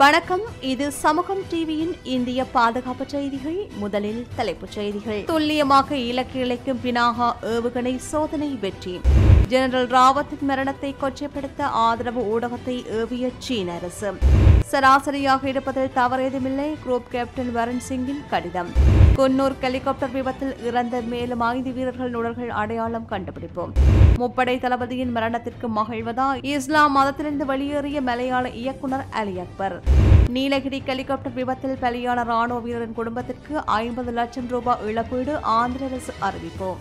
வணக்கம் இது சமூகம் டிவியின் இந்திய பாதுகாப்பு செய்திகள் முதலில் தலைப்புச் செய்திகள் துல்லியமாக இலக்கு இழைக்கும் பினாகா ஏவுகணை சோதனை வெற்றி ஜெனரல் ராவத்தின் மரணத்தை கொச்சைப்படுத்த ஆதரவு ஊடகத்தை ஏவிய சீன அரசு சராசரியாக இருப்பதில் தவறேதுமில்லை குரூப் கேப்டன் வருண் சிங்கின் கடிதம் குன்னூர் ஹெலிகாப்டர் விபத்தில் இறந்த மேலும் ஐந்து வீரர்கள் உடல்கள் அடையாளம் கண்டுபிடிப்போம் முப்படை தளபதியின் மரணத்திற்கு மகிழ்வதா இஸ்லாம் மதத்திலிருந்து வெளியேறிய மலையாள இயக்குனர் அலி அக்பர் நீலகிரி ஹெலிகாப்டர் விபத்தில் பலியான ராணுவ வீரரின் குடும்பத்திற்கு ஐம்பது லட்சம் ரூபாய் இழப்பீடு ஆந்திர அரசு அறிவிப்பு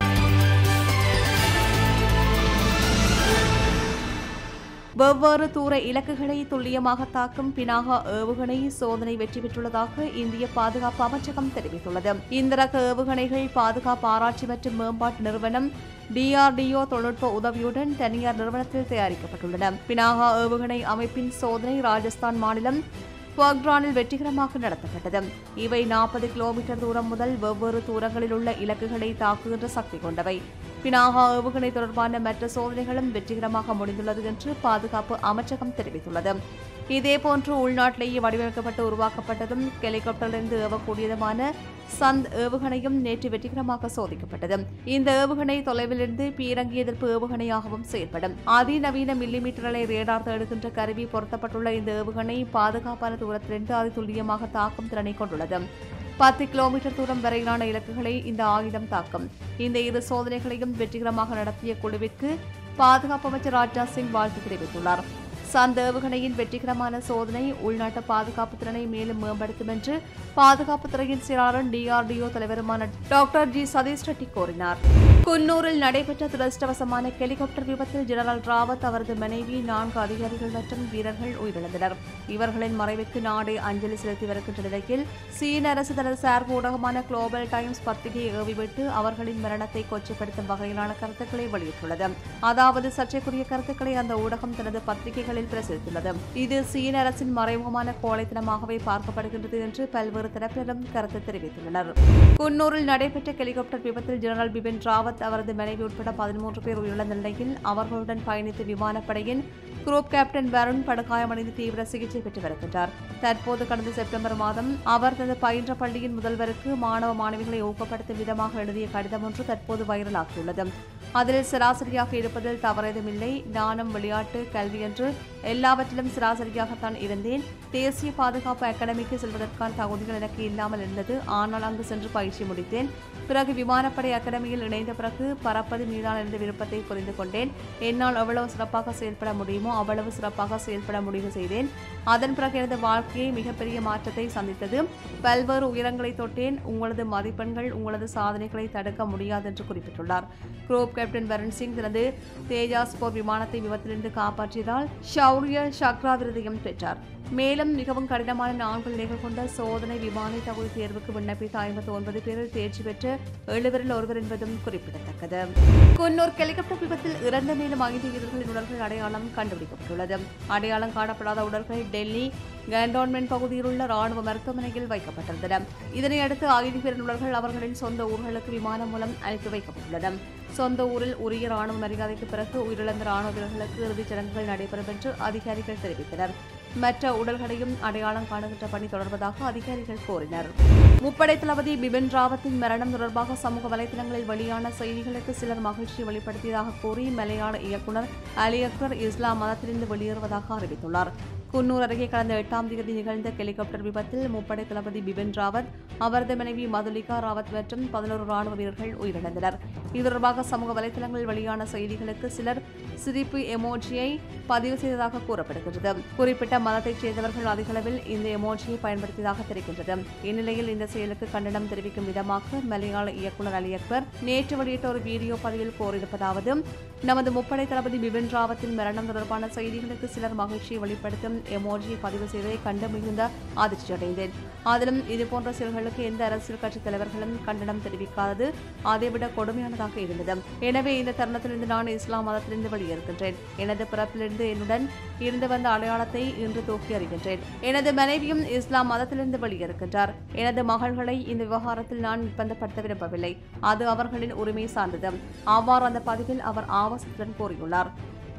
வெவ்வேறு தூர இலக்குகளை துல்லியமாக தாக்கும் பினாகா ஏவுகணை சோதனை வெற்றி பெற்றுள்ளதாக இந்திய பாதுகாப்பு அமைச்சகம் தெரிவித்துள்ளது இந்த ரக ஏவுகணைகள் பாதுகாப்பு ஆராய்ச்சி மற்றும் மேம்பாட்டு நிறுவனம் டிஆர்டிஓ தொழில்நுட்ப உதவியுடன் தனியார் நிறுவனத்தில் தயாரிக்கப்பட்டுள்ளன பினாகா ஏவுகணை அமைப்பின் சோதனை ராஜஸ்தான் மாநிலம் பக்ரானில் வெற்றிகரமாக நடத்தப்பட்டது இவை நாற்பது கிலோமீட்டர் தூரம் முதல் வெவ்வேறு தூரங்களில் உள்ள இலக்குகளை தாக்குகின்ற சக்தி கொண்டவை பினாகா ஏவுகணை தொடர்பான மற்ற சோதனைகளும் வெற்றிகரமாக முடிந்துள்ளது என்று பாதுகாப்பு அமைச்சகம் தெரிவித்துள்ளது இதேபோன்று உள்நாட்டிலேயே வடிவமைக்கப்பட்டு உருவாக்கப்பட்டதும் ஹெலிகாப்டரிலிருந்து ஏவக்கூடியதுமான சந்த் ஏவுகணையும் நேற்று வெற்றிகரமாக சோதிக்கப்பட்டது இந்த ஏவுகணை தொலைவிலிருந்து பீரங்கி எதிர்ப்பு ஏவுகணையாகவும் செயல்படும் அதிநவீன மில்லிமீட்டர்களை ரேடார் தேடுகின்ற கருவி பொருத்தப்பட்டுள்ள இந்த ஏவுகணை பாதுகாப்பான தூரத்திலிருந்து அதி துல்லியமாக தாக்கும் திறனை கொண்டுள்ளது பத்து கிலோமீட்டர் தூரம் வரையிலான இலக்குகளை இந்த ஆயுதம் தாக்கும் இந்த இரு சோதனைகளையும் வெற்றிகரமாக நடத்திய குழுவிற்கு பாதுகாப்பு அமைச்சர் ராஜ்நாத் சிங் வாழ்த்து தெரிவித்துள்ளார் சந்த ஏவுகணையின் வெற்றிகரமான சோதனை உள்நாட்டு பாதுகாப்பு திறனை மேலும் மேம்படுத்தும் என்று பாதுகாப்பு துறையின் செயலாளர் டிஆர்டிஓ தலைவருமான டாக்டர் ஜி சதீஷ் ரெட்டி கூறினார் குன்னூரில் நடைபெற்ற துரதிருஷ்டவசமான ஹெலிகாப்டர் விபத்தில் ஜெனரல் ராவத் அவரது மனைவி நான்கு அதிகாரிகள் மற்றும் வீரர்கள் உயிரிழந்தனர் இவர்களின் மறைவிற்கு நாடே அஞ்சலி செலுத்தி வருகின்ற நிலையில் சீன அரசு தனது சார்பு ஊடகமான குளோபல் டைம்ஸ் பத்திரிகையை ஏவிவிட்டு அவர்களின் மரணத்தை கொச்சைப்படுத்தும் வகையிலான கருத்துக்களை வெளியிட்டுள்ளது அதாவது சர்ச்சைக்குரிய கருத்துக்களை அந்த ஊடகம் தனது பத்திரிகைகளில் பிரசுரித்துள்ளது இது சீன அரசின் மறைமுகமான கோழைத்தனமாகவே பார்க்கப்படுகின்றது என்று பல்வேறு தரப்பினரும் கருத்து தெரிவித்துள்ளனர் குன்னூரில் நடைபெற்ற ஹெலிகாப்டர் விபத்தில் ஜெனரல் பிபின் ராவத் அவரது மனைவி உட்பட பதிமூன்று பேர் உயிரிழந்த நிலையில் அவர்களுடன் பயணித்த விமானப்படையின் குரூப் கேப்டன் வருண் படுகாயமடைந்து தீவிர சிகிச்சை பெற்று வருகின்றார் தற்போது கடந்த செப்டம்பர் மாதம் அவர் தனது பயின்ற பள்ளியின் முதல்வருக்கு மாணவ மாணவிகளை ஊக்கப்படுத்தும் விதமாக எழுதிய கடிதம் ஒன்று தற்போது வைரலாகியுள்ளது அதில் சராசரியாக இருப்பதில் தவறேதுமில்லை ஞானம் விளையாட்டு கல்வி என்று எல்லாவற்றிலும் சராசரியாகத்தான் இருந்தேன் தேசிய பாதுகாப்பு அகாடமிக்கு செல்வதற்கான தகுதிகள் எனக்கு இல்லாமல் இருந்தது ஆனால் அங்கு சென்று பயிற்சி முடித்தேன் பிறகு விமானப்படை அகாடமியில் இணைந்த பிறகு பறப்பது மீதான இருந்த விருப்பத்தை புரிந்து கொண்டேன் என்னால் எவ்வளவு சிறப்பாக செயல்பட முடியுமோ அவ்வளவு சிறப்பாக செயல்பட முடிவு செய்தேன் அதன் பிறகு எனது வாழ்க்கையை மிகப்பெரிய மாற்றத்தை சந்தித்தது பல்வேறு உயரங்களை தொட்டேன் உங்களது மதிப்பெண்கள் உங்களது சாதனைகளை தடுக்க முடியாது என்று குறிப்பிட்டுள்ளார் குரூப் கேப்டன் வருண் சிங் தனது தேஜாஸ் போர் விமானத்தை விபத்திலிருந்து காப்பாற்றியதால் ஷௌரிய சக்ரா விருதையும் பெற்றார் மேலும் மிகவும் கடினமான நான்கு நிலைகள் கொண்ட சோதனை விமான தகுதி தேர்வுக்கு விண்ணப்பித்த ஐம்பத்தி ஒன்பது பேரில் தேர்ச்சி பெற்ற எழுவரில் ஒருவர் என்பதும் குறிப்பிடத்தக்கது குன்னூர் ஹெலிகாப்டர் விபத்தில் இறந்த மேலும் ஐந்து வீரர்களின் உடல்கள் அடையாளம் கண்டுபிடிக்கப்பட்டுள்ளது அடையாளம் காணப்படாத உடல்கள் டெல்லி கேண்டோன்மெண்ட் பகுதியில் உள்ள ராணுவ மருத்துவமனையில் வைக்கப்பட்டிருந்தன இதனையடுத்து ஐந்து பேரின் உடல்கள் அவர்களின் சொந்த ஊர்களுக்கு விமானம் மூலம் அனுப்பி வைக்கப்பட்டுள்ளன சொந்த ஊரில் உரிய ராணுவ மரியாதைக்கு பிறகு உயிரிழந்த ராணுவ வீரர்களுக்கு இறுதிச் சடங்குகள் நடைபெறும் என்று அதிகாரிகள் தெரிவித்தனர் மற்ற உடல்களையும் அடையாளம் காணுகின்ற பணி தொடர்வதாக அதிகாரிகள் கூறினர் முப்படை தளபதி பிபின் ராவத்தின் மரணம் தொடர்பாக சமூக வலைதளங்களில் வெளியான செய்திகளுக்கு சிலர் மகிழ்ச்சி வெளிப்படுத்தியதாக கூறி மலையாள இயக்குனர் அலி அக்பர் இஸ்லாம் மதத்திலிருந்து வெளியேறுவதாக அறிவித்துள்ளார் குன்னூர் அருகே கடந்த எட்டாம் தேதி நிகழ்ந்த ஹெலிகாப்டர் விபத்தில் முப்படை தளபதி பிபின் ராவத் அவரது மனைவி மதுலிகா ராவத் மற்றும் பதினோரு ராணுவ வீரர்கள் உயிரிழந்தனர் இது தொடர்பாக சமூக வலைதளங்களில் வெளியான செய்திகளுக்கு சிலர் சிரிப்பு எமோஜியை பதிவு செய்ததாக கூறப்படுகிறது குறிப்பிட்ட மதத்தைச் சேர்ந்தவர்கள் அதிகளவில் இந்த எமோஜியை பயன்படுத்தியதாக தெரிவிக்கின்றது இந்நிலையில் இந்த செயலுக்கு கண்டனம் தெரிவிக்கும் விதமாக மலையாள இயக்குனர் அலி அக்பர் நேற்று வெளியிட்ட ஒரு வீடியோ பதிவில் கோரியிருப்பதாவது நமது முப்படை தளபதி பிபின் ராவத்தின் மரணம் தொடர்பான செய்திகளுக்கு சிலர் மகிழ்ச்சியை வெளிப்படுத்தும் எமோஜியை பதிவு செய்ததை கண்டு மிகுந்த அதிர்ச்சியடைந்தேன் அதிலும் இதுபோன்ற செயல்களுக்கு எந்த அரசியல் கட்சித் தலைவர்களும் கண்டனம் தெரிவிக்காதது அதைவிட கொடுமையானதாக இருந்தது எனவே இந்த தருணத்திலிருந்து நான் இஸ்லாம் மதத்திலிருந்து வெளியேறுகின்றேன் எனது பிறப்பிலிருந்து என்னுடன் இருந்து வந்த அடையாளத்தை இன்று தூக்கி அறிகின்றேன் எனது மனைவியும் இஸ்லாம் மதத்திலிருந்து வெளியேறுகின்றார் எனது மகள்களை இந்த விவகாரத்தில் நான் நிர்பந்தப்படுத்த விரும்பவில்லை அது அவர்களின் உரிமை சார்ந்தது அவ்வாறு அந்த பதிவில் அவர் ஆபாசத்துடன் கூறியுள்ளார்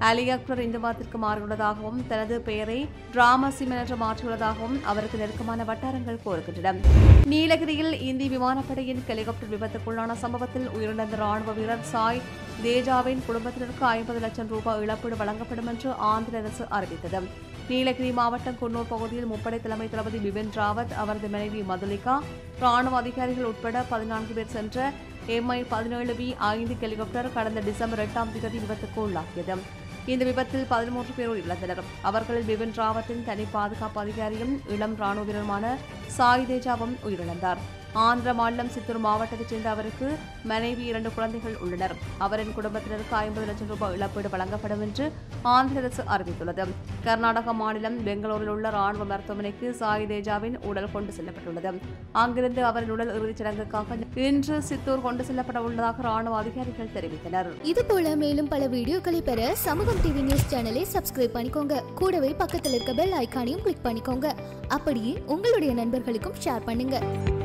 அலி அக்பர் இந்து மதத்திற்கு மாறியுள்ளதாகவும் தனது பெயரை டிராமா சிமன் என்று மாற்றியுள்ளதாகவும் அவருக்கு நெருக்கமான வட்டாரங்கள் கூறுகின்றன நீலகிரியில் இந்திய விமானப்படையின் ஹெலிகாப்டர் விபத்துக்குள்ளான சம்பவத்தில் உயிரிழந்த ராணுவ வீரர் சாய் தேஜாவின் குடும்பத்தினருக்கு ஐம்பது லட்சம் ரூபாய் இழப்பீடு வழங்கப்படும் என்று ஆந்திர அரசு அறிவித்தது நீலகிரி மாவட்டம் குன்னூர் பகுதியில் முப்படை தலைமை தளபதி பிபின் ராவத் அவரது மனைவி மதுலிகா ராணுவ அதிகாரிகள் உட்பட பதினான்கு பேர் சென்ற எம்ஐ பதினேழு வி ஐந்து ஹெலிகாப்டர் கடந்த டிசம்பர் எட்டாம் தேதி விபத்துக்கு உள்ளாகியது இந்த விபத்தில் பதிமூன்று பேர் உயிரிழந்தனர் அவர்களில் பிபின் ராவத்தின் தனி பாதுகாப்பு அதிகாரியும் இளம் ராணுவ வீரருமான சாய் தேஜாவும் உயிரிழந்தார் ஆந்திர மாநிலம் சித்தூர் மாவட்டத்தைச் சேர்ந்த அவருக்கு மனைவி இரண்டு குழந்தைகள் உள்ளனர் அவரின் குடும்பத்தினருக்கு ஐம்பது லட்சம் ரூபாய் இழப்பீடு வழங்கப்படும் என்று ஆந்திர அரசு அறிவித்துள்ளது கர்நாடக மாநிலம் பெங்களூரில் உள்ள ராணுவ மருத்துவமனைக்கு சாய் தேஜாவின் உடல் கொண்டு செல்லப்பட்டுள்ளது அங்கிருந்து அவரின் உடல் இறுதிச் சடங்குக்காக இன்று சித்தூர் கொண்டு செல்லப்பட உள்ளதாக ராணுவ அதிகாரிகள் தெரிவித்தனர் இது போல மேலும் பல வீடியோக்களை பெற சமூகம் டிவி நியூஸ் சேனலை சப்ஸ்கிரைப் பண்ணிக்கோங்க கூடவே பக்கத்தில் இருக்க பெல் ஐகானையும் கிளிக் பண்ணிக்கோங்க அப்படியே உங்களுடைய நண்பர்களுக்கும் ஷேர் பண்ணுங்க